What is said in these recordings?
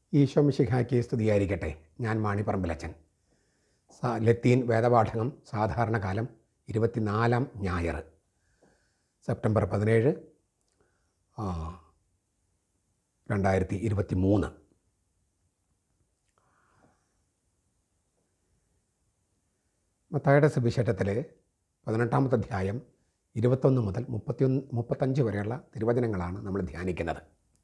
ഈശോ മിശിഹായ്ക്ക് സ്തുതിയായിരിക്കട്ടെ ഞാൻ മാണിപ്പറമ്പിലച്ചൻ സ ലത്തീൻ വേദപാഠകം സാധാരണ കാലം ഇരുപത്തിനാലാം ഞായർ സെപ്റ്റംബർ പതിനേഴ് ആ, രണ്ടായിരത്തി ഇരുപത്തി മൂന്ന് മത്തായുടെ സുവിശേഷത്തിൽ പതിനെട്ടാമത്തെ അധ്യായം ഇരുപത്തൊന്ന് മുതൽ മുപ്പത്തിയൊന്ന് മുപ്പത്തഞ്ച് വരെയുള്ള തിരുവചനങ്ങളാണ് നമ്മൾ ധ്യാനിക്കുന്നത്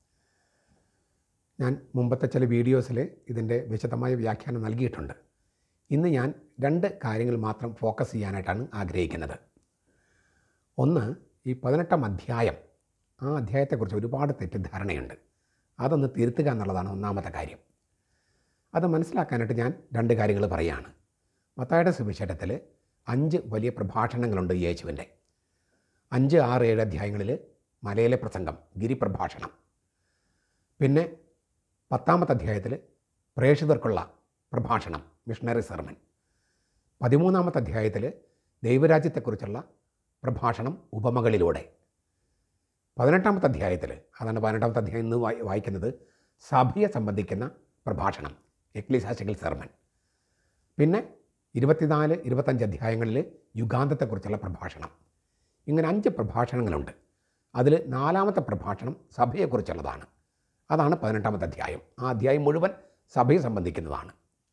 ഞാൻ മുമ്പത്തെ ചില വീഡിയോസിൽ ഇതിൻ്റെ വിശദമായ വ്യാഖ്യാനം നൽകിയിട്ടുണ്ട് ഇന്ന് ഞാൻ രണ്ട് കാര്യങ്ങൾ മാത്രം ഫോക്കസ് ചെയ്യാനായിട്ടാണ് ആഗ്രഹിക്കുന്നത് ഒന്ന് ഈ പതിനെട്ടാം അധ്യായം ആ അധ്യായത്തെക്കുറിച്ച് ഒരുപാട് തെറ്റിദ്ധാരണയുണ്ട് അതൊന്ന് തിരുത്തുക എന്നുള്ളതാണ് ഒന്നാമത്തെ കാര്യം അത് മനസ്സിലാക്കാനായിട്ട് ഞാൻ രണ്ട് കാര്യങ്ങൾ പറയുകയാണ് മത്തായുടെ സുവിശേഷത്തിൽ അഞ്ച് വലിയ പ്രഭാഷണങ്ങളുണ്ട് യേശുവിൻ്റെ അഞ്ച് ആറ് ഏഴ് അധ്യായങ്ങളിൽ മലയിലെ പ്രസംഗം ഗിരിപ്രഭാഷണം പിന്നെ പത്താമത്തെ അധ്യായത്തിൽ പ്രേക്ഷിതർക്കുള്ള പ്രഭാഷണം മിഷണറി സെർമൻ പതിമൂന്നാമത്തെ അധ്യായത്തിൽ ദൈവരാജ്യത്തെക്കുറിച്ചുള്ള പ്രഭാഷണം ഉപമകളിലൂടെ പതിനെട്ടാമത്തെ അധ്യായത്തിൽ അതാണ് പതിനെട്ടാമത്തെ അധ്യായം ഇന്ന് വായി വായിക്കുന്നത് സഭയെ സംബന്ധിക്കുന്ന പ്രഭാഷണം എക്ലിസാസ്റ്റിക്കൽ സെർമൻ പിന്നെ ഇരുപത്തിനാല് ഇരുപത്തഞ്ച് അധ്യായങ്ങളിൽ യുഗാന്തത്തെക്കുറിച്ചുള്ള പ്രഭാഷണം ഇങ്ങനെ അഞ്ച് പ്രഭാഷണങ്ങളുണ്ട് അതിൽ നാലാമത്തെ പ്രഭാഷണം സഭയെക്കുറിച്ചുള്ളതാണ് അതാണ് പതിനെട്ടാമത്തെ അധ്യായം ആ അധ്യായം മുഴുവൻ സഭയെ സംബന്ധിക്കുന്നതാണ്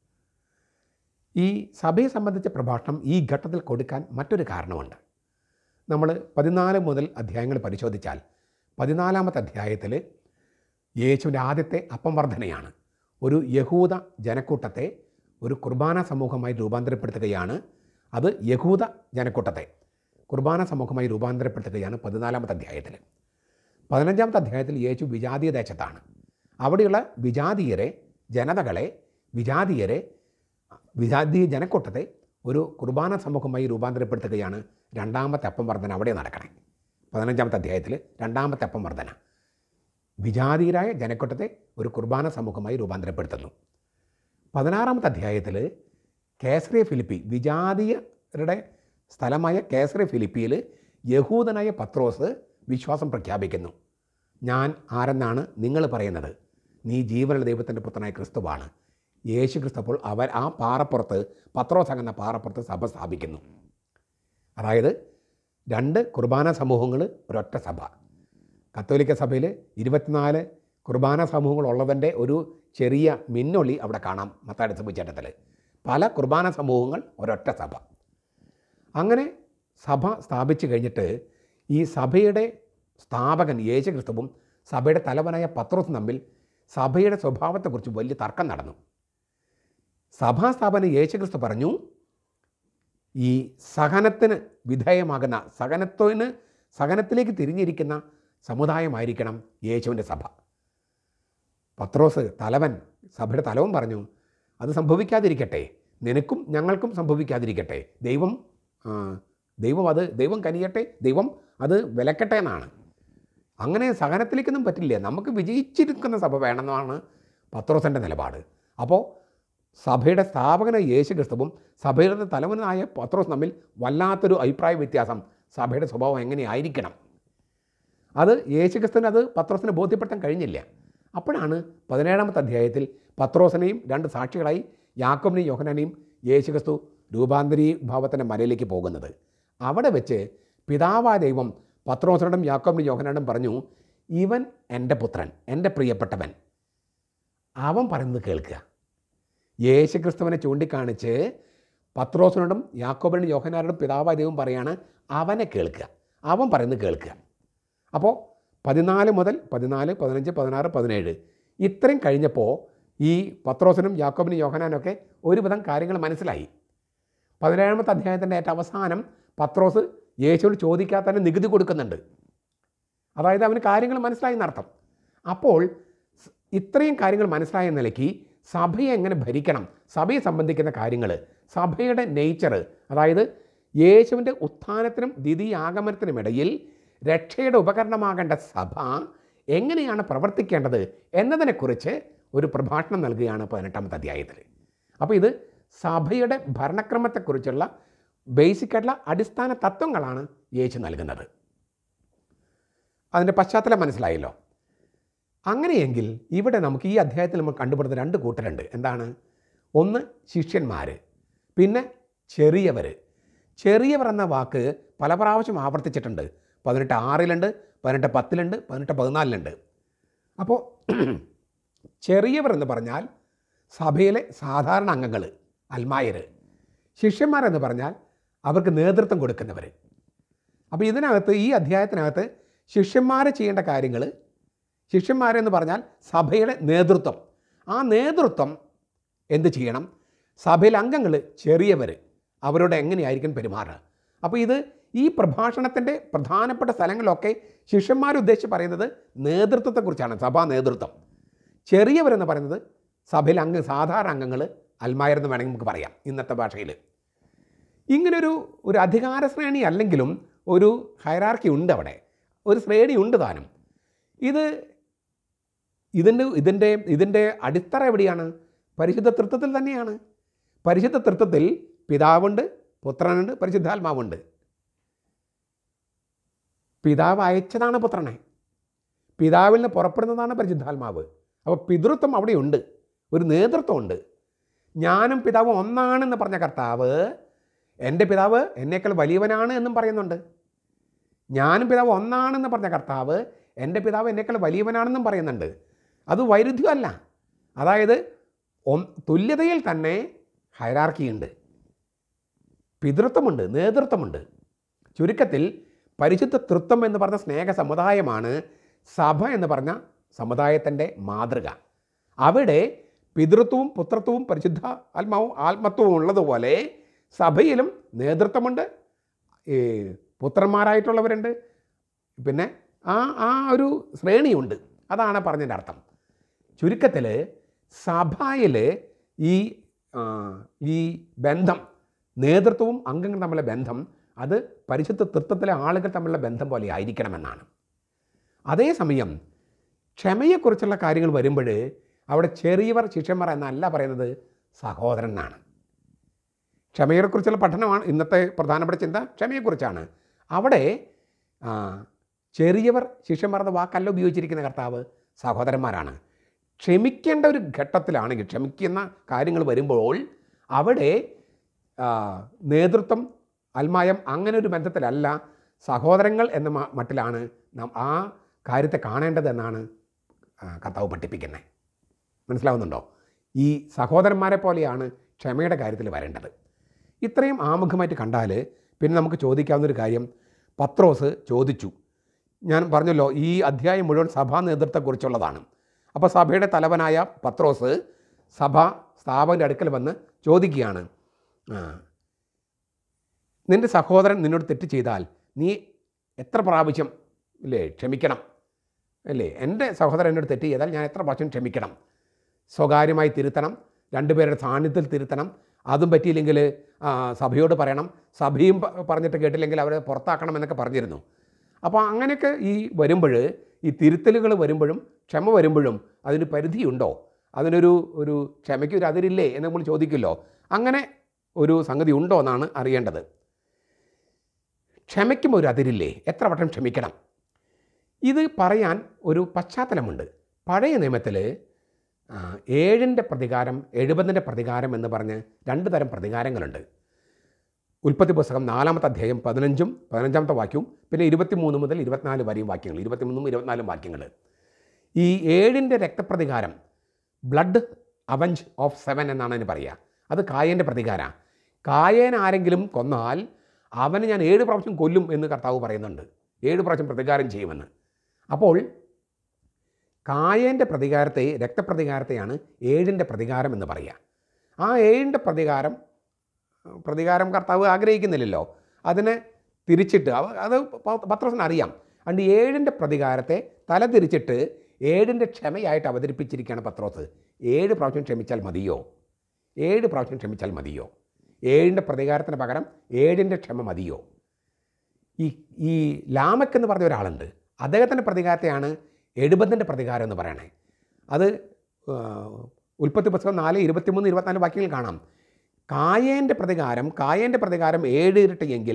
ഈ സഭയെ സംബന്ധിച്ച പ്രഭാഷണം ഈ ഘട്ടത്തിൽ കൊടുക്കാൻ മറ്റൊരു കാരണമുണ്ട് നമ്മൾ പതിനാല് മുതൽ അധ്യായങ്ങൾ പരിശോധിച്ചാൽ പതിനാലാമത്തെ അധ്യായത്തിൽ യേശുവിൻ്റെ ആദ്യത്തെ അപ്പം വർധനയാണ് ഒരു യഹൂദ ജനക്കൂട്ടത്തെ ഒരു കുർബാന സമൂഹമായി രൂപാന്തരപ്പെടുത്തുകയാണ് അത് യഹൂദ ജനക്കൂട്ടത്തെ കുർബാന സമൂഹമായി രൂപാന്തരപ്പെടുത്തുകയാണ് പതിനാലാമത്തെ അധ്യായത്തിൽ പതിനഞ്ചാമത്തെ അധ്യായത്തിൽ യേശു വിജാതീയ ദേശത്താണ് അവിടെയുള്ള വിജാതീയരെ ജനതകളെ വിജാതീയരെ വിജാതീയ ജനക്കൂട്ടത്തെ ഒരു കുർബാന സമൂഹമായി രൂപാന്തരപ്പെടുത്തുകയാണ് രണ്ടാമത്തെ അപ്പം വർധന അവിടെ നടക്കണേ പതിനഞ്ചാമത്തെ അധ്യായത്തിൽ രണ്ടാമത്തെ അപ്പം വർധന വിജാതീയരായ ജനക്കൂട്ടത്തെ ഒരു കുർബാന സമൂഹമായി രൂപാന്തരപ്പെടുത്തുന്നു പതിനാറാമത്തെ അധ്യായത്തിൽ കേസറിയ ഫിലിപ്പി വിജാതീയരുടെ സ്ഥലമായ കേസറിയ ഫിലിപ്പിയിൽ യഹൂദനായ പത്രോസ് വിശ്വാസം പ്രഖ്യാപിക്കുന്നു ഞാൻ ആരെന്നാണ് നിങ്ങൾ പറയുന്നത് നീ ജീവനുള്ള ദൈവത്തിൻ്റെ പുത്രനായ ക്രിസ്തുവാണ് യേശു ക്രിസ്തപ്പോൾ അവർ ആ പാറപ്പുറത്ത് പത്രോസ് എന്ന പാറപ്പുറത്ത് സഭ സ്ഥാപിക്കുന്നു അതായത് രണ്ട് കുർബാന സമൂഹങ്ങൾ ഒരൊറ്റ സഭ കത്തോലിക്ക സഭയിൽ ഇരുപത്തിനാല് കുർബാന സമൂഹങ്ങളുള്ളതിൻ്റെ ഒരു ചെറിയ മിന്നൊളി അവിടെ കാണാം മത്താടി സഭച്ചേട്ടത്തിൽ പല കുർബാന സമൂഹങ്ങൾ ഒരൊറ്റ സഭ അങ്ങനെ സഭ സ്ഥാപിച്ചു കഴിഞ്ഞിട്ട് ഈ സഭയുടെ സ്ഥാപകൻ യേശു ക്രിസ്തുവും സഭയുടെ തലവനായ പത്രോസും തമ്മിൽ സഭയുടെ സ്വഭാവത്തെക്കുറിച്ച് വലിയ തർക്കം നടന്നു സഭാസ്ഥാപന യേശു ക്രിസ്തു പറഞ്ഞു ഈ സഹനത്തിന് വിധേയമാകുന്ന സഹനത്തിന് സഹനത്തിലേക്ക് തിരിഞ്ഞിരിക്കുന്ന സമുദായമായിരിക്കണം യേശുവിൻ്റെ സഭ പത്രോസ് തലവൻ സഭയുടെ തലവൻ പറഞ്ഞു അത് സംഭവിക്കാതിരിക്കട്ടെ നിനക്കും ഞങ്ങൾക്കും സംഭവിക്കാതിരിക്കട്ടെ ദൈവം ആ, ദൈവം അത് ദൈവം കനിയട്ടെ ദൈവം അത് വിലക്കട്ടെ എന്നാണ് അങ്ങനെ സഹനത്തിലേക്കൊന്നും പറ്റില്ല നമുക്ക് വിജയിച്ചിരിക്കുന്ന സഭ വേണമെന്നാണ് പത്രോസിൻ്റെ നിലപാട് അപ്പോൾ സഭയുടെ സ്ഥാപകന യേശു ക്രിസ്തുവും സഭയുടെ തലവനായ പത്രോസ് തമ്മിൽ വല്ലാത്തൊരു അഭിപ്രായ വ്യത്യാസം സഭയുടെ സ്വഭാവം എങ്ങനെയായിരിക്കണം അത് യേശു ക്രിസ്തുവിന് അത് പത്രോസിനെ ബോധ്യപ്പെടുത്താൻ കഴിഞ്ഞില്ല അപ്പോഴാണ് പതിനേഴാമത്തെ അധ്യായത്തിൽ പത്രോസിനെയും രണ്ട് സാക്ഷികളായി യാക്കോബിനെയും യോഹനാനെയും യേശു ക്രിസ്തു രൂപാന്തരീ ഭാവത്തിൻ്റെ മലയിലേക്ക് പോകുന്നത് അവിടെ വെച്ച് പിതാവായ ദൈവം പത്രോസിനോടും യാക്കോബിനും യോഹനാനോടും പറഞ്ഞു ഇവൻ എൻ്റെ പുത്രൻ എൻ്റെ പ്രിയപ്പെട്ടവൻ അവൻ പറയുന്നത് കേൾക്കുക യേശു ക്രിസ്തുവിനെ ചൂണ്ടിക്കാണിച്ച് പത്രോസിനോടും യാക്കോബിനും യോഹനാനോടും പിതാവായ ദൈവം പറയാണ് അവനെ കേൾക്കുക അവൻ പറയുന്നത് കേൾക്കുക അപ്പോൾ പതിനാല് മുതൽ പതിനാല് പതിനഞ്ച് പതിനാറ് പതിനേഴ് ഇത്രയും കഴിഞ്ഞപ്പോൾ ഈ പത്രോസിനും യാക്കോബിനും യോഹനാനൊക്കെ ഒരുവിധം കാര്യങ്ങൾ മനസ്സിലായി പതിനേഴാമത്തെ അധ്യായത്തിൻ്റെ ഏറ്റവും അവസാനം പത്രോസ് യേശുവിൽ ചോദിക്കാതെ തന്നെ നികുതി കൊടുക്കുന്നുണ്ട് അതായത് അവന് കാര്യങ്ങൾ മനസ്സിലായി എന്നർത്ഥം അപ്പോൾ സ് ഇത്രയും കാര്യങ്ങൾ മനസ്സിലായ നിലയ്ക്ക് സഭയെ എങ്ങനെ ഭരിക്കണം സഭയെ സംബന്ധിക്കുന്ന കാര്യങ്ങൾ സഭയുടെ നേച്ചർ അതായത് യേശുവിൻ്റെ ഉത്ഥാനത്തിനും ദ്വിതീയ ആഗമനത്തിനും ഇടയിൽ രക്ഷയുടെ ഉപകരണമാകേണ്ട സഭ എങ്ങനെയാണ് പ്രവർത്തിക്കേണ്ടത് എന്നതിനെക്കുറിച്ച് ഒരു പ്രഭാഷണം നൽകുകയാണ് പതിനെട്ടാമത്തെ അധ്യായത്തിൽ അപ്പോൾ ഇത് സഭയുടെ ഭരണക്രമത്തെക്കുറിച്ചുള്ള ബേസിക് ആയിട്ടുള്ള അടിസ്ഥാന തത്വങ്ങളാണ് യേശു നൽകുന്നത് അതിൻ്റെ പശ്ചാത്തലം മനസ്സിലായല്ലോ അങ്ങനെയെങ്കിൽ ഇവിടെ നമുക്ക് ഈ അധ്യായത്തിൽ നമ്മൾ കണ്ടുപെടുന്ന രണ്ട് കൂട്ടരുണ്ട് എന്താണ് ഒന്ന് ശിഷ്യന്മാർ പിന്നെ ചെറിയവർ ചെറിയവർ എന്ന വാക്ക് പല പ്രാവശ്യം ആവർത്തിച്ചിട്ടുണ്ട് പതിനെട്ട് ആറിലുണ്ട് പതിനെട്ട് പത്തിലുണ്ട് പതിനെട്ട് പതിനാലിലുണ്ട് അപ്പോൾ ചെറിയവർ എന്ന് പറഞ്ഞാൽ സഭയിലെ സാധാരണ അംഗങ്ങൾ അൽമായർ ശിഷ്യന്മാരെന്ന് പറഞ്ഞാൽ അവർക്ക് നേതൃത്വം കൊടുക്കുന്നവർ അപ്പോൾ ഇതിനകത്ത് ഈ അധ്യായത്തിനകത്ത് ശിഷ്യന്മാർ ചെയ്യേണ്ട കാര്യങ്ങൾ ശിഷ്യന്മാരെന്ന് പറഞ്ഞാൽ സഭയുടെ നേതൃത്വം ആ നേതൃത്വം എന്ത് ചെയ്യണം സഭയിലെ അംഗങ്ങൾ ചെറിയവർ അവരോട് എങ്ങനെയായിരിക്കും പെരുമാറുക അപ്പോൾ ഇത് ഈ പ്രഭാഷണത്തിൻ്റെ പ്രധാനപ്പെട്ട സ്ഥലങ്ങളിലൊക്കെ ശിഷ്യന്മാർ ഉദ്ദേശിച്ച് പറയുന്നത് നേതൃത്വത്തെക്കുറിച്ചാണ് സഭാ നേതൃത്വം ചെറിയവരെന്ന് പറയുന്നത് സഭയിലെ അംഗ സാധാരണ അംഗങ്ങൾ അൽമായരെന്ന് വേണമെങ്കിൽ നമുക്ക് പറയാം ഇന്നത്തെ ഭാഷയിൽ ഇങ്ങനൊരു ഒരു അധികാര ശ്രേണി അല്ലെങ്കിലും ഒരു ഹൈറാർക്കി ഉണ്ട് അവിടെ ഒരു ശ്രേണി ഉണ്ട് താനും ഇത് ഇതിൻ്റെ ഇതിൻ്റെ ഇതിൻ്റെ അടിത്തറ എവിടെയാണ് പരിശുദ്ധ തൃത്വത്തിൽ തന്നെയാണ് പരിശുദ്ധ തൃത്വത്തിൽ പിതാവുണ്ട് പുത്രനുണ്ട് പരിശുദ്ധാത്മാവുണ്ട് പിതാവ് അയച്ചതാണ് പുത്രനെ പിതാവിൽ നിന്ന് പുറപ്പെടുന്നതാണ് പരിശുദ്ധാത്മാവ് അപ്പോൾ പിതൃത്വം അവിടെയുണ്ട് ഒരു നേതൃത്വമുണ്ട് ഞാനും പിതാവും ഒന്നാണെന്ന് പറഞ്ഞ കർത്താവ് എൻ്റെ പിതാവ് എന്നേക്കാൾ വലിയവനാണ് എന്നും പറയുന്നുണ്ട് ഞാനും പിതാവ് ഒന്നാണെന്ന് പറഞ്ഞ കർത്താവ് എൻ്റെ പിതാവ് എന്നേക്കാൾ വലിയവനാണെന്നും പറയുന്നുണ്ട് അത് വൈരുദ്ധ്യമല്ല അതായത് ഒ- തുല്യതയിൽ തന്നെ ഹൈറാർക്കിയുണ്ട് പിതൃത്വമുണ്ട് നേതൃത്വമുണ്ട് ചുരുക്കത്തിൽ പരിശുദ്ധ തൃത്വം എന്ന് പറഞ്ഞ സ്നേഹ സമുദായമാണ് സഭ എന്ന് പറഞ്ഞ സമുദായത്തിൻ്റെ മാതൃക അവിടെ പിതൃത്വവും പുത്രത്വവും പരിശുദ്ധ ആത്മാവും ആത്മത്വവും ഉള്ളതുപോലെ സഭയിലും നേതൃത്വമുണ്ട് ഈ പുത്രന്മാരായിട്ടുള്ളവരുണ്ട് പിന്നെ ആ ആ ഒരു ശ്രേണിയുണ്ട് അതാണ് പറഞ്ഞതിൻ്റെ അർത്ഥം ചുരുക്കത്തിൽ സഭയിൽ ഈ ആ, ഈ ബന്ധം നേതൃത്വവും അംഗങ്ങൾ തമ്മിലുള്ള ബന്ധം അത് പരിശുദ്ധ തൃത്വത്തിലെ ആളുകൾ തമ്മിലുള്ള ബന്ധം പോലെ ആയിരിക്കണമെന്നാണ് അതേസമയം ക്ഷമയെക്കുറിച്ചുള്ള കാര്യങ്ങൾ വരുമ്പോൾ അവിടെ ചെറിയവർ ശിഷ്യന്മാർ എന്നല്ല പറയുന്നത് സഹോദരൻ എന്നാണ് ക്ഷമയെക്കുറിച്ചുള്ള പഠനമാണ് ഇന്നത്തെ പ്രധാനപ്പെട്ട ചിന്ത ക്ഷമയെക്കുറിച്ചാണ് അവിടെ ആ, ചെറിയവർ ശിഷ്യന്മാർ എന്ന വാക്കല്ല ഉപയോഗിച്ചിരിക്കുന്ന കർത്താവ് സഹോദരന്മാരാണ് ക്ഷമിക്കേണ്ട ഒരു ഘട്ടത്തിലാണെങ്കിൽ ക്ഷമിക്കുന്ന കാര്യങ്ങൾ വരുമ്പോൾ അവിടെ ആ, നേതൃത്വം അൽമായം അങ്ങനെ ഒരു ബന്ധത്തിലല്ല സഹോദരങ്ങൾ എന്ന മ- മട്ടിലാണ് നാം ആ കാര്യത്തെ കാണേണ്ടതെന്നാണ് ആ, കർത്താവ് പഠിപ്പിക്കുന്നത് മനസ്സിലാവുന്നുണ്ടോ ഈ സഹോദരന്മാരെ പോലെയാണ് ക്ഷമയുടെ കാര്യത്തിൽ വരേണ്ടത് ഇത്രയും ആമുഖമായിട്ട് കണ്ടാൽ പിന്നെ നമുക്ക് ചോദിക്കാവുന്നൊരു കാര്യം പത്രോസ് ചോദിച്ചു ഞാൻ പറഞ്ഞല്ലോ ഈ അധ്യായം മുഴുവൻ സഭാ നേതൃത്വത്തെക്കുറിച്ചുള്ളതാണ് അപ്പോൾ സഭയുടെ തലവനായ പത്രോസ് സഭ സ്ഥാപകൻ്റെ അടുക്കൽ വന്ന് ചോദിക്കുകയാണ് ആ, നിൻ്റെ സഹോദരൻ നിന്നോട് തെറ്റ് ചെയ്താൽ നീ എത്ര പ്രാവശ്യം ഇല്ലേ ക്ഷമിക്കണം അല്ലേ എൻ്റെ സഹോദരൻ എന്നോട് തെറ്റ് ചെയ്താൽ ഞാൻ എത്ര പ്രാവശ്യം ക്ഷമിക്കണം സ്വകാര്യമായി തിരുത്തണം രണ്ടുപേരുടെ സാന്നിധ്യത്തിൽ തിരുത്തണം അതും പറ്റിയില്ലെങ്കിൽ ആ, സഭയോട് പറയണം സഭയും പ- പറഞ്ഞിട്ട് കേട്ടില്ലെങ്കിൽ അവരെ പുറത്താക്കണം എന്നൊക്കെ പറഞ്ഞിരുന്നു അപ്പോൾ അങ്ങനെയൊക്കെ ഈ വരുമ്പോൾ ഈ തിരുത്തലുകൾ വരുമ്പോഴും ക്ഷമ വരുമ്പോഴും അതിന് പരിധിയുണ്ടോ അതിനൊരു ഒരു ക്ഷമയ്ക്ക് ഒരു അതിരില്ലേ എന്ന് നമ്മൾ ചോദിക്കുമല്ലോ അങ്ങനെ ഒരു സംഗതി ഉണ്ടോ എന്നാണ് അറിയേണ്ടത് ക്ഷമയ്ക്കും ഒരു അതിരില്ലേ എത്ര വട്ടം ക്ഷമിക്കണം ഇത് പറയാൻ ഒരു പശ്ചാത്തലമുണ്ട് പഴയ നിയമത്തിൽ ഏഴിൻ്റെ പ്രതികാരം എഴുപതിൻ്റെ പ്രതികാരം എന്ന് പറഞ്ഞ് രണ്ട് തരം പ്രതികാരങ്ങളുണ്ട് ഉൽപ്പത്തി പുസ്തകം നാലാമത്തെ അധ്യായം പതിനഞ്ചും പതിനഞ്ചാമത്തെ വാക്യവും പിന്നെ ഇരുപത്തിമൂന്ന് മുതൽ ഇരുപത്തിനാല് വരെയും വാക്യങ്ങൾ ഇരുപത്തിമൂന്നും ഇരുപത്തിനാലും വാക്യങ്ങൾ ഈ ഏഴിൻ്റെ രക്തപ്രതികാരം ബ്ലഡ് അവഞ്ച് ഓഫ് സെവൻ എന്നാണ് അതിന് പറയുക അത് കായേൻ്റെ പ്രതികാരമാണ് കായേൻ ആരെങ്കിലും കൊന്നാൽ അവനെ ഞാൻ ഏഴ് പ്രാവശ്യം കൊല്ലും എന്ന് കർത്താവ് പറയുന്നുണ്ട് ഏഴ് പ്രാവശ്യം പ്രതികാരം ചെയ്യുമെന്ന് അപ്പോൾ കായേൻ്റെ പ്രതികാരത്തെ രക്തപ്രതികാരത്തെയാണ് ഏഴിൻ്റെ പ്രതികാരം എന്ന് പറയുക ആ ഏഴിൻ്റെ പ്രതികാരം പ്രതികാരം കർത്താവ് ആഗ്രഹിക്കുന്നില്ലല്ലോ അതിനെ തിരിച്ചിട്ട് അവ- അത് പ- പത്രോസിന് അറിയാം അതുകൊണ്ട് ഏഴിൻ്റെ പ്രതികാരത്തെ തല തിരിച്ചിട്ട് ഏഴിൻ്റെ ക്ഷമയായിട്ട് അവതരിപ്പിച്ചിരിക്കുകയാണ് പത്രോസ് ഏഴ് പ്രാവശ്യം ക്ഷമിച്ചാൽ മതിയോ ഏഴ് പ്രാവശ്യം ക്ഷമിച്ചാൽ മതിയോ ഏഴിൻ്റെ പ്രതികാരത്തിന് പകരം ഏഴിൻ്റെ ക്ഷമ മതിയോ ഈ ഈ ലാമക്ക് എന്ന് പറഞ്ഞ ഒരാളുണ്ട് അദ്ദേഹത്തിൻ്റെ പ്രതികാരത്തെയാണ് എഴുപതിൻ്റെ പ്രതികാരം എന്ന് പറയണേ അത് ആ, ഉൽപ്പത്തി പുസ്തകം നാല് ഇരുപത്തിമൂന്ന് ഇരുപത്തിനാല് വാക്യങ്ങൾ കാണാം കായേൻ്റെ പ്രതികാരം കായേൻ്റെ പ്രതികാരം ഏഴ് ഇരട്ടിയെങ്കിൽ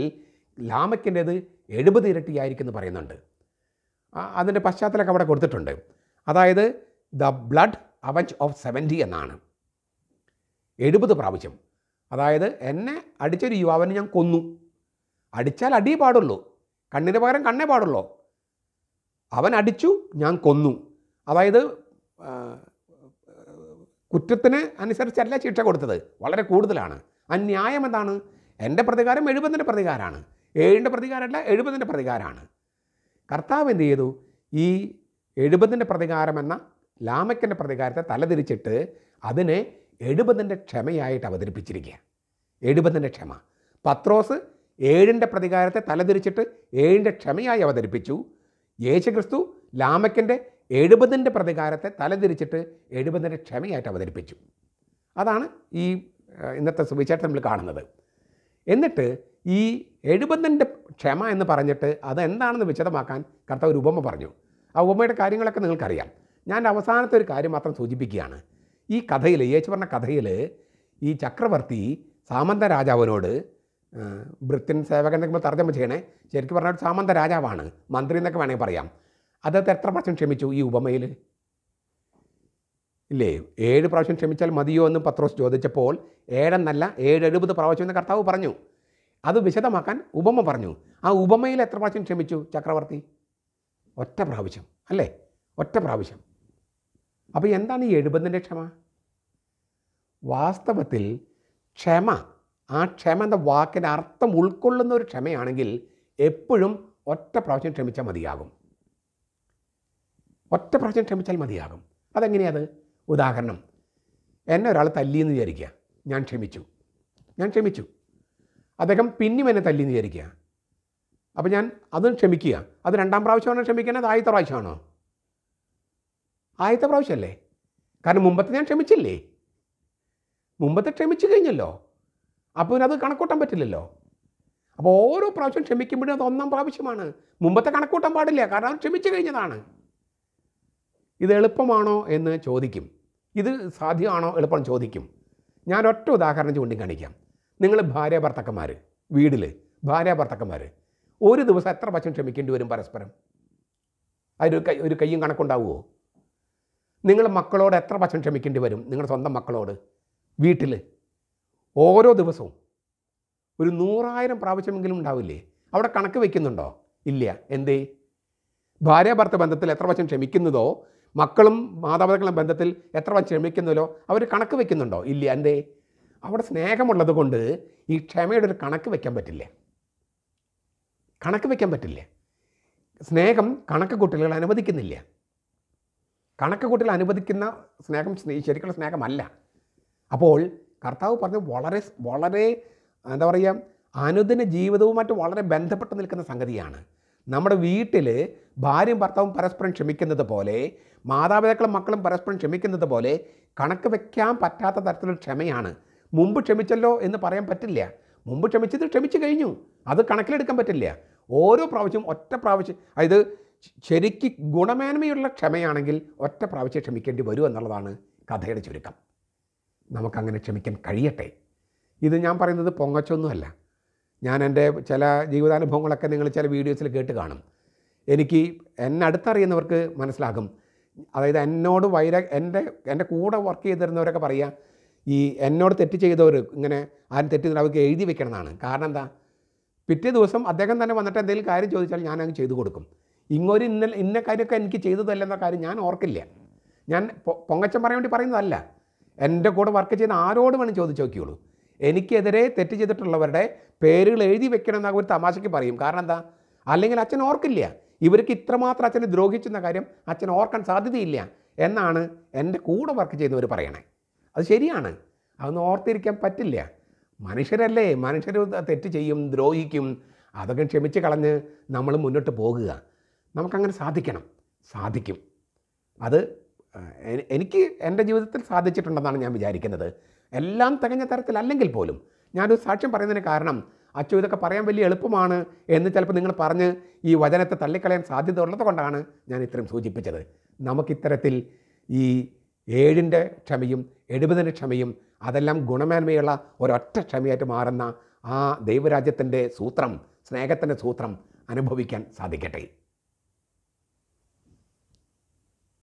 ലാമക്കിൻ്റേത് എഴുപത് ഇരട്ടിയായിരിക്കും എന്ന് പറയുന്നുണ്ട് ആ, അതിൻ്റെ പശ്ചാത്തലമൊക്കെ അവിടെ കൊടുത്തിട്ടുണ്ട് അതായത് the blood avenge of seventy എന്നാണ് എഴുപത് പ്രാവശ്യം അതായത് എന്നെ അടിച്ചൊരു യുവാവിനെ ഞാൻ കൊന്നു അടിച്ചാൽ അടിയേ പാടുള്ളൂ കണ്ണിന് പകരം കണ്ണേ പാടുള്ളൂ അവൻ അടിച്ചു ഞാൻ കൊന്നു അതായത് ആ, കുറ്റത്തിന് അനുസരിച്ചല്ല ശിക്ഷ കൊടുത്തത് വളരെ കൂടുതലാണ് ആ ന്യായം എന്താണ് എൻ്റെ പ്രതികാരം എഴുപതിൻ്റെ പ്രതികാരമാണ് ഏഴിൻ്റെ പ്രതികാരമല്ല എഴുപതിൻ്റെ പ്രതികാരമാണ് കർത്താവ് എന്ത് ചെയ്തു ഈ എഴുപതിൻ്റെ പ്രതികാരം എന്ന ലാമയ്ക്കൻ്റെ പ്രതികാരത്തെ തലതിരിച്ചിട്ട് അതിനെ എഴുപതിൻ്റെ ക്ഷമയായിട്ട് അവതരിപ്പിച്ചിരിക്കുക എഴുപതിൻ്റെ ക്ഷമ പത്രോസ് ഏഴിൻ്റെ പ്രതികാരത്തെ തലതിരിച്ചിട്ട് ഏഴിൻ്റെ ക്ഷമയായി അവതരിപ്പിച്ചു യേശുക്രിസ്തു ലാമയ്ക്കൻ്റെ എഴുപതിൻ്റെ പ്രതികാരത്തെ തലതിരിച്ചിട്ട് എഴുപതിൻ്റെ ക്ഷമയായിട്ട് അവതരിപ്പിച്ചു അതാണ് ഈ ഏഹ്, ഇന്നത്തെ സുവിശേഷം നമ്മൾ കാണുന്നത് എന്നിട്ട് ഈ എഴുപതിൻ്റെ ക്ഷമ എന്ന് പറഞ്ഞിട്ട് അത് എന്താണെന്ന് വിശദമാക്കാൻ കർത്താവ് ഒരു ഉപമ പറഞ്ഞു ആ ഉപമയുടെ കാര്യങ്ങളൊക്കെ നിങ്ങൾക്കറിയാം ഞാൻ അവസാനത്തെ ഒരു കാര്യം മാത്രം സൂചിപ്പിക്കുകയാണ് ഈ കഥയിൽ യേശു പറഞ്ഞ കഥയിൽ ഈ ചക്രവർത്തി സാമന്ത രാജാവിനോട് ആ, ഭൃത്യൻ സേവകൻ എന്നൊക്കെ തർജ്ജമ ചെയ്യണേ ശരിക്കും പറഞ്ഞാൽ ഒരു സാമന്ത രാജാവാണ് മന്ത്രി എന്നൊക്കെ വേണമെങ്കിൽ പറയാം അദ്ദേഹത്തെ എത്ര പ്രാവശ്യം ക്ഷമിച്ചു ഈ ഉപമയിൽ ഇല്ലേ ഏഴ് പ്രാവശ്യം ക്ഷമിച്ചാൽ മതിയോ എന്ന് പത്രോസ് ചോദിച്ചപ്പോൾ ഏഴെന്നല്ല ഏഴ് എഴുപത് പ്രാവശ്യം എന്ന് കർത്താവ് പറഞ്ഞു അത് വിശദമാക്കാൻ ഉപമ പറഞ്ഞു ആ ഉപമയിൽ എത്ര പ്രാവശ്യം ക്ഷമിച്ചു ചക്രവർത്തി ഒറ്റ പ്രാവശ്യം അല്ലേ ഒറ്റ പ്രാവശ്യം അപ്പോൾ എന്താണ് ഈ എഴുപതിൻ്റെ ക്ഷമ വാസ്തവത്തിൽ ക്ഷമ ആ ക്ഷമ എന്ന വാക്കിൻ്റെ അർത്ഥം ഉൾക്കൊള്ളുന്ന ഒരു ക്ഷമയാണെങ്കിൽ എപ്പോഴും ഒറ്റ പ്രാവശ്യം ക്ഷമിച്ചാൽ മതിയാകും ഒറ്റ പ്രാവശ്യം ക്ഷമിച്ചാൽ മതിയാകും അതെങ്ങനെയത് ഉദാഹരണം എന്നെ ഒരാൾ തല്ലിയെന്ന് വിചാരിക്കുക ഞാൻ ക്ഷമിച്ചു ഞാൻ ക്ഷമിച്ചു അദ്ദേഹം പിന്നെയും എന്നെ തല്ലിയെന്ന് വിചാരിക്കുക അപ്പോൾ ഞാൻ അതും ക്ഷമിക്കുക അത് രണ്ടാം പ്രാവശ്യമാണോ ക്ഷമിക്കുന്നത് അത് ആദ്യത്തെ പ്രാവശ്യമാണോ ആദ്യത്തെ പ്രാവശ്യമല്ലേ കാരണം മുമ്പത്തെ ഞാൻ ക്ഷമിച്ചില്ലേ മുമ്പത്തെ ക്ഷമിച്ചു കഴിഞ്ഞല്ലോ അപ്പോൾ പിന്നെ അത് കണക്കൂട്ടാൻ പറ്റില്ലല്ലോ അപ്പോൾ ഓരോ പ്രാവശ്യം ക്ഷമിക്കുമ്പോഴും അത് ഒന്നാം പ്രാവശ്യമാണ് മുമ്പത്തെ കണക്കൂട്ടാൻ പാടില്ല കാരണം അത് ക്ഷമിച്ചു കഴിഞ്ഞതാണ് ഇത് എളുപ്പമാണോ എന്ന് ചോദിക്കും ഇത് സാധ്യമാണോ എളുപ്പം ചോദിക്കും ഞാൻ ഒറ്റ ഉദാഹരണം ചൂണ്ടിക്കാണിക്കാം നിങ്ങൾ ഭാര്യ ഭർത്താക്കന്മാർ വീട്ടിൽ ഭാര്യ ഭർത്താക്കന്മാർ ഒരു ദിവസം എത്ര പ്രാവശ്യം ക്ഷമിക്കേണ്ടി വരും പരസ്പരം അതിന് കൈ ഒരു കയ്യും കണക്കുണ്ടാവുമോ നിങ്ങൾ മക്കളോട് എത്ര പ്രാവശ്യം ക്ഷമിക്കേണ്ടി വരും നിങ്ങളുടെ സ്വന്തം മക്കളോട് വീട്ടിൽ ഓരോ ദിവസവും ഒരു നൂറായിരം പ്രാവശ്യമെങ്കിലും ഉണ്ടാവില്ലേ അവിടെ കണക്ക് വെക്കുന്നുണ്ടോ ഇല്ല എന്തേ ഭാര്യ ഭർത്ത ബന്ധത്തിൽ എത്ര പ്രാവശ്യം ക്ഷമിക്കുന്നതോ മക്കളും മാതാപിതാക്കളും ബന്ധത്തിൽ എത്ര പ്രാവശ്യം ക്ഷമിക്കുന്നതോ അവർ കണക്ക് വെക്കുന്നുണ്ടോ ഇല്ല എന്തേ അവിടെ സ്നേഹമുള്ളത് കൊണ്ട് ഈ ക്ഷമയുടെ ഒരു കണക്ക് വെക്കാൻ പറ്റില്ല കണക്ക് വെക്കാൻ പറ്റില്ല സ്നേഹം കണക്ക് കൂട്ടലുകൾ അനുവദിക്കുന്നില്ല കണക്ക് കൂട്ടൽ അനുവദിക്കുന്ന സ്നേഹം സ്നേ- ശരിക്കുള്ള സ്നേഹമല്ല അപ്പോൾ കർത്താവ് പറഞ്ഞത് വളരെ വളരെ എന്താ പറയുക അനുദിന ജീവിതവുമായിട്ട് വളരെ ബന്ധപ്പെട്ട് നിൽക്കുന്ന സംഗതിയാണ് നമ്മുടെ വീട്ടിൽ ഭാര്യയും ഭർത്താവും പരസ്പരം ക്ഷമിക്കുന്നത് പോലെ മാതാപിതാക്കളും മക്കളും പരസ്പരം ക്ഷമിക്കുന്നത് പോലെ കണക്ക് വെക്കാൻ പറ്റാത്ത തരത്തിലുള്ള ക്ഷമയാണ് മുമ്പ് ക്ഷമിച്ചല്ലോ എന്ന് പറയാൻ പറ്റില്ല മുമ്പ് ക്ഷമിച്ചത് ക്ഷമിച്ചു കഴിഞ്ഞു അത് കണക്കിലെടുക്കാൻ പറ്റില്ല ഓരോ പ്രാവശ്യവും ഒറ്റ പ്രാവശ്യം അതായത് ശരിക്ക് ഗുണമേന്മയുള്ള ക്ഷമയാണെങ്കിൽ ഒറ്റ പ്രാവശ്യം ക്ഷമിക്കേണ്ടി വരും എന്നുള്ളതാണ് കഥയുടെ ചുരുക്കം നമുക്കങ്ങനെ ക്ഷമിക്കാൻ കഴിയട്ടെ ഇത് ഞാൻ പറയുന്നത് പൊങ്ങച്ചൊന്നുമല്ല ഞാൻ എൻ്റെ ചില ജീവിതാനുഭവങ്ങളൊക്കെ നിങ്ങൾ ചില വീഡിയോസിൽ കേട്ട് കാണും എനിക്ക് എന്നെ അടുത്തറിയുന്നവർക്ക് മനസ്സിലാകും അതായത് എന്നോട് വൈര എൻ്റെ എൻ്റെ കൂടെ വർക്ക് ചെയ്തിരുന്നവരൊക്കെ പറയുക ഈ എന്നോട് തെറ്റ് ചെയ്തവർ ഇങ്ങനെ ആരും തെറ്റ് ചെയ്തിട്ട് അവർക്ക് എഴുതി വെക്കണമെന്നാണ് കാരണം എന്താ പിറ്റേ ദിവസം അദ്ദേഹം തന്നെ വന്നിട്ട് എന്തെങ്കിലും കാര്യം ചോദിച്ചാൽ ഞാൻ അങ്ങ് ചെയ്തു കൊടുക്കും ഇങ്ങൊരു ഇന്ന ഇന്ന കാര്യമൊക്കെ എനിക്ക് ചെയ്തതല്ലെന്ന കാര്യം ഞാൻ ഓർക്കില്ല ഞാൻ പൊ- പൊങ്ങച്ചം പറയാൻ വേണ്ടി പറയുന്നതല്ല എൻ്റെ കൂടെ വർക്ക് ചെയ്യുന്ന ആരോട് വേണം ചോദിച്ചു നോക്കിയുള്ളൂ എനിക്കെതിരെ തെറ്റ് ചെയ്തിട്ടുള്ളവരുടെ പേരുകൾ എഴുതി വെക്കണമെന്ന് ഒരു തമാശയ്ക്ക് പറയും കാരണം എന്താ അല്ലെങ്കിൽ അച്ഛൻ ഓർക്കില്ല ഇവർക്ക് ഇത്രമാത്രം അച്ഛനെ ദ്രോഹിച്ചെന്ന കാര്യം അച്ഛൻ ഓർക്കാൻ സാധ്യതയില്ല എന്നാണ് എൻ്റെ കൂടെ വർക്ക് ചെയ്യുന്നവർ പറയണേ അത് ശരിയാണ് അതൊന്നും ഓർത്തിരിക്കാൻ പറ്റില്ല മനുഷ്യരല്ലേ മനുഷ്യർ തെറ്റ് ചെയ്യും ദ്രോഹിക്കും അതൊക്കെ ക്ഷമിച്ച് കളഞ്ഞ് നമ്മൾ മുന്നോട്ട് പോകുക നമുക്കങ്ങനെ സാധിക്കണം സാധിക്കും അത് ആ, എ- എനിക്ക് എൻ്റെ ജീവിതത്തിൽ സാധിച്ചിട്ടുണ്ടെന്നാണ് ഞാൻ വിചാരിക്കുന്നത് എല്ലാം തികഞ്ഞ തരത്തിലല്ലെങ്കിൽ പോലും ഞാനൊരു സാക്ഷ്യം പറയുന്നതിന് കാരണം അച്ചു ഇതൊക്കെ പറയാൻ വലിയ എളുപ്പമാണ് എന്ന് ചിലപ്പോൾ നിങ്ങൾ പറഞ്ഞ് ഈ വചനത്തെ തള്ളിക്കളയാൻ സാധ്യത ഉള്ളത് കൊണ്ടാണ് ഞാൻ ഇത്രയും സൂചിപ്പിച്ചത് നമുക്കിത്തരത്തിൽ ഈ ഏഴിൻ്റെ ക്ഷമയും എഴുപതിൻ്റെ ക്ഷമയും അതെല്ലാം ഗുണമേന്മയുള്ള ഒരൊറ്റ ക്ഷമയായിട്ട് മാറുന്ന ആ ദൈവരാജ്യത്തിൻ്റെ സൂത്രം സ്നേഹത്തിൻ്റെ സൂത്രം അനുഭവിക്കാൻ സാധിക്കട്ടെ